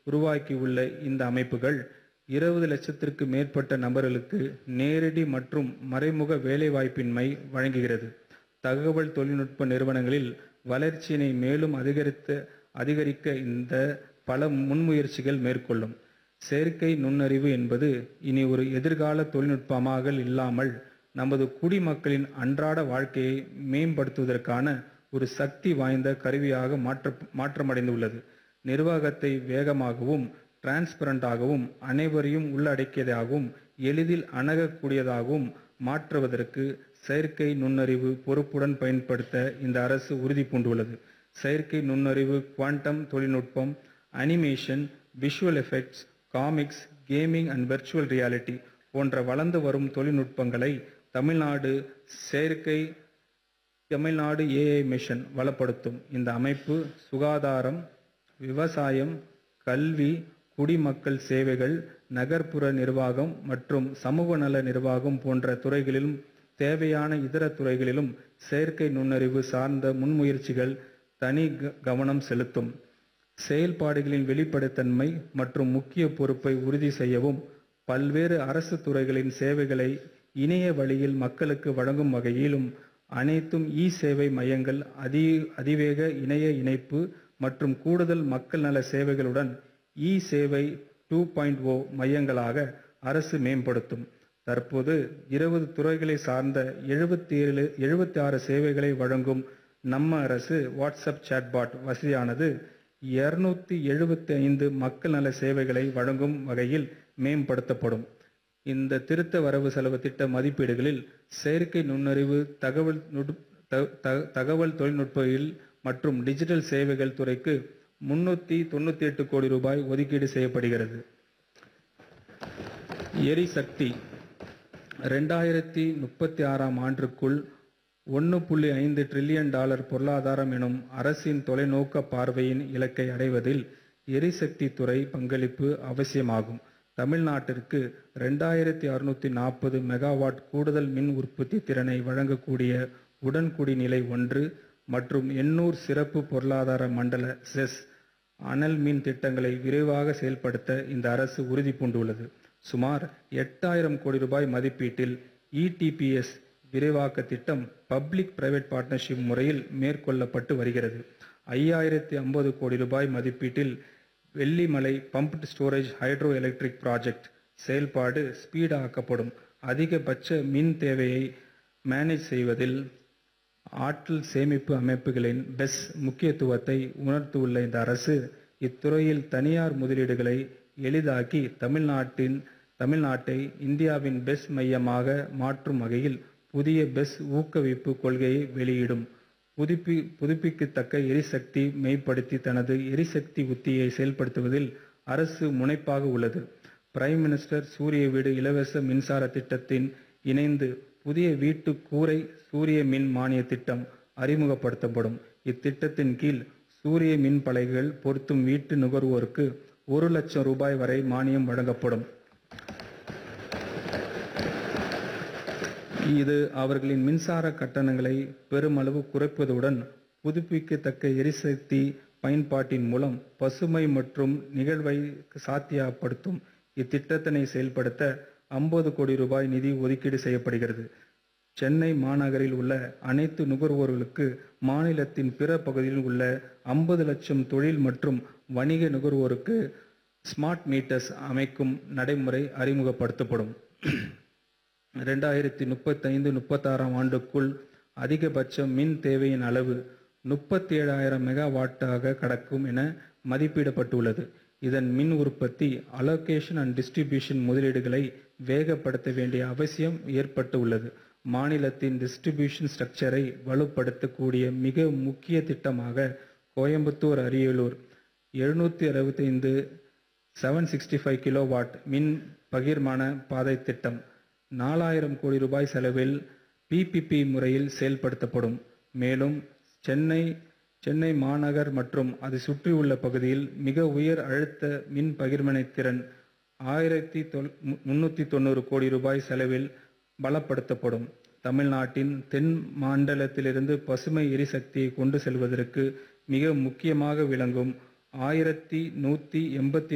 உருவாக்கியுள்ள இந்த அமைப்புகள் இருபது லட்சத்திற்கு மேற்பட்ட நபர்களுக்கு நேரடி மற்றும் மறைமுக வேலைவாய்ப்பின்மை வழங்குகிறது தகவல் தொழில்நுட்ப நிறுவனங்களில் வளர்ச்சியினை மேலும் அதிகரித்த அதிகரிக்க இந்த பல முன்முயற்சிகள் மேற்கொள்ளும் செயற்கை நுண்ணறிவு என்பது இனி ஒரு எதிர்கால தொழில்நுட்பமாக இல்லாமல் நமது குடிமக்களின் அன்றாட வாழ்க்கையை மேம்படுத்துவதற்கான ஒரு சக்தி வாய்ந்த கருவியாக மாற்ற மாற்றமடைந்துள்ளது நிர்வாகத்தை வேகமாகவும் டிரான்ஸ்பரண்டாகவும் அனைவரையும் உள்ளடக்கியதாகவும் எளிதில் அணுகக்கூடியதாகவும் மாற்றுவதற்கு செயற்கை நுண்ணறிவு பொறுப்புடன் பயன்படுத்த இந்த அரசு உறுதி பூண்டுள்ளது செயற்கை நுண்ணறிவு குவாண்டம் தொழில்நுட்பம் animation visual effects comics gaming and virtual reality போன்ற வளர்ந்து வரும் தொழில்நுட்பங்களை தமிழ்நாடு செயற்கை தமிழ்நாடு ஏஐ மிஷன் வளப்படுத்தும் இந்த அமைப்பு சுகாதாரம் விவசாயம் கல்வி குடிமக்கள் சேவைகள் நகர்ப்புற நிர்வாகம் மற்றும் சமூக நல நிர்வாகம் போன்ற துறைகளிலும் தேவையான இதர துறைகளிலும் செயற்கை நுண்ணறிவு சார்ந்த முன்முயற்சிகள் தனி க- கவனம் செலுத்தும் செயல்பாடுகளின் வெளிப்படைத்தன்மை மற்றும் முக்கிய பொறுப்பை உறுதி செய்யவும் பல்வேறு அரசு துறைகளின் சேவைகளை இணைய வழியில் மக்களுக்கு வழங்கும் வகையிலும் அனைத்தும் இ சேவை மையங்கள் அதி அதிவேக இணைய இணைப்பு மற்றும் கூடுதல் மக்கள் நல சேவைகளுடன் இ சேவை டூ பாயிண்ட் ஓ மையங்களாக அரசு மேம்படுத்தும் தற்போது இருபது துறைகளை சார்ந்த எழுபத்தி ஏழு எழுபத்தி ஆறு சேவைகளை வழங்கும் நம்ம அரசு வாட்ஸ்அப் சாட்பாட் வசதியானது இருநூத்தி எழுபத்தி ஐந்து மக்கள் நல சேவைகளை வழங்கும் வகையில் மேம்படுத்தப்படும் இந்த திருத்த வரவு செலவு திட்ட மதிப்பீடுகளில் செயற்கை நுண்ணறிவு தகவல் நுட்- த- த- தகவல் தொழில்நுட்பத்தில் மற்றும் டிஜிட்டல் சேவைகள் துறைக்கு முன்னூத்தி தொண்ணூத்தி எட்டு கோடி ரூபாய் ஒதுக்கீடு செய்யப்படுகிறது எரிசக்தி ரெண்டாயிரத்தி முப்பத்தி ஆறாம் ஆண்டிற்குள் ஒன்று புள்ளி ஐந்து ட்ரில்லியன் டாலர் பொருளாதாரம் எனும் அரசின் தொலைநோக்க பார்வையின் இலக்கை அடைவதில் எரிசக்தி துறை பங்களிப்பு அவசியமாகும் தமிழ்நாட்டிற்கு ரெண்டாயிரத்தி அறுநூத்தி நாற்பது மெகாவாட் கூடுதல் மின் உற்பத்தி திறனை வழங்கக்கூடிய உடன்குடி நிலை ஒன்று மற்றும் எண்ணூர் சிறப்பு பொருளாதார மண்டல செஸ் அனல் மின் திட்டங்களை விரைவாக செயல்படுத்த இந்த அரசு உறுதி பூண்டுள்ளது சுமார் எட்டாயிரம் கோடி ரூபாய் மதிப்பீட்டில் இடிபிஎஸ் விரைவாக்க திட்டம் பப்ளிக் பிரைவேட் பார்ட்னர்ஷிப் முறையில் மேற்கொள்ளப்பட்டு வருகிறது ஐயாயிரத்தி ஐம்பது கோடி ரூபாய் மதிப்பீட்டில் Vellimalai pumped storage hydro electric project செயல்பாடு ஸ்பீடாக்கப்படும் அதிகபட்ச மின் தேவையை மேனேஜ் செய்வதில் ஆற்றல் சேமிப்பு அமைப்புகளின் பெஸ் முக்கியத்துவத்தை உணர்த்தியுள்ள இந்த அரசு இத்துறையில் தனியார் முதலீடுகளை எளிதாக்கி தமிழ்நாட்டின் தமிழ்நாட்டை இந்தியாவின் பெஸ் மையமாக மாற்றும் வகையில் புதிய பெஸ் ஊக்குவிப்பு கொள்கையை வெளியிடும் புதுப்பி புதுப்பிக்கத்தக்க எரிசக்தி மேம்படுத்தி தனது எரிசக்தி உத்தியை செயல்படுத்துவதில் அரசு முனைப்பாக உள்ளது பிரைம் மினிஸ்டர் சூரிய வீடு இலவச மின்சார திட்டத்தின் இணைந்து புதிய வீட்டு கூரை சூரிய மின் மானிய திட்டம் அறிமுகப்படுத்தப்படும் இத்திட்டத்தின் கீழ் சூரிய மின் பலகைகள் பொருத்தும் வீட்டு நுகர்வோருக்கு ஒரு லட்சம் ரூபாய் வரை மானியம் வழங்கப்படும் இது அவர்களின் மின்சார கட்டணங்களை பெருமளவு குறைப்பதுடன் புதுப்பிக்கத்தக்க எரிசக்தி பயன்பாட்டின் மூலம் பசுமை மற்றும் நிகழ்வை சாத்தியப்படுத்தும் இத்திட்டத்தினை செயல்படுத்த 50 கோடி ரூபாய் நிதி ஒதுக்கீடு செய்யப்படுகிறது சென்னை மாநகரில் உள்ள அனைத்து நுகர்வோர்களுக்கு மாநிலத்தின் பிற பகுதியில் உள்ள 50 லட்சம் தொழில் மற்றும் வணிக நுகர்வோருக்கு ஸ்மார்ட் மீட்டர்ஸ் அமைக்கும் நடைமுறை அறிமுகப்படுத்தப்படும் ரெண்டாயிரத்தி முப்பத்தைந்து முப்பத்தாறாம் ஆண்டுக்குள் அதிகபட்ச மின் தேவையின் அளவு முப்பத்தி ஏழாயிரம் மெகாவாட்டாக கடக்கும் என மதிப்பிடப்பட்டுள்ளது இதன் மின் உற்பத்தி அலோகேஷன் அண்ட் டிஸ்ட்ரிபியூஷன் முதலீடுகளை வேகப்படுத்த வேண்டிய அவசியம் ஏற்பட்டு உள்ளது மாநிலத்தின் டிஸ்ட்ரிபியூஷன் ஸ்ட்ரக்சரை வலுப்படுத்தக்கூடிய மிக முக்கிய திட்டமாக கோயம்புத்தூர் அரியலூர் எழுநூற்றி அறுபத்தைந்து செவன் சிக்ஸ்டி ஃபைவ் கிலோவாட் மின் பகிர்மான பாதை திட்டம் நாலாயிரம் கோடி ரூபாய் செலவில் பிபிபி முறையில் செயல்படுத்தப்படும் மேலும் சென்னை சென்னை மாநகர் மற்றும் அதை சுற்றியுள்ள பகுதியில் மிக உயர் அழுத்த மின் பகிர்மனை திறன் ஆயிரத்தி தொள் முன்னூற்றி தொண்ணூறு கோடி ரூபாய் செலவில் பலப்படுத்தப்படும் தமிழ்நாட்டின் தென் மண்டலத்திலிருந்து பசுமை எரிசக்தியை கொண்டு செல்வதற்கு மிக முக்கியமாக விளங்கும் ஆயிரத்தி நூற்றி எண்பத்தி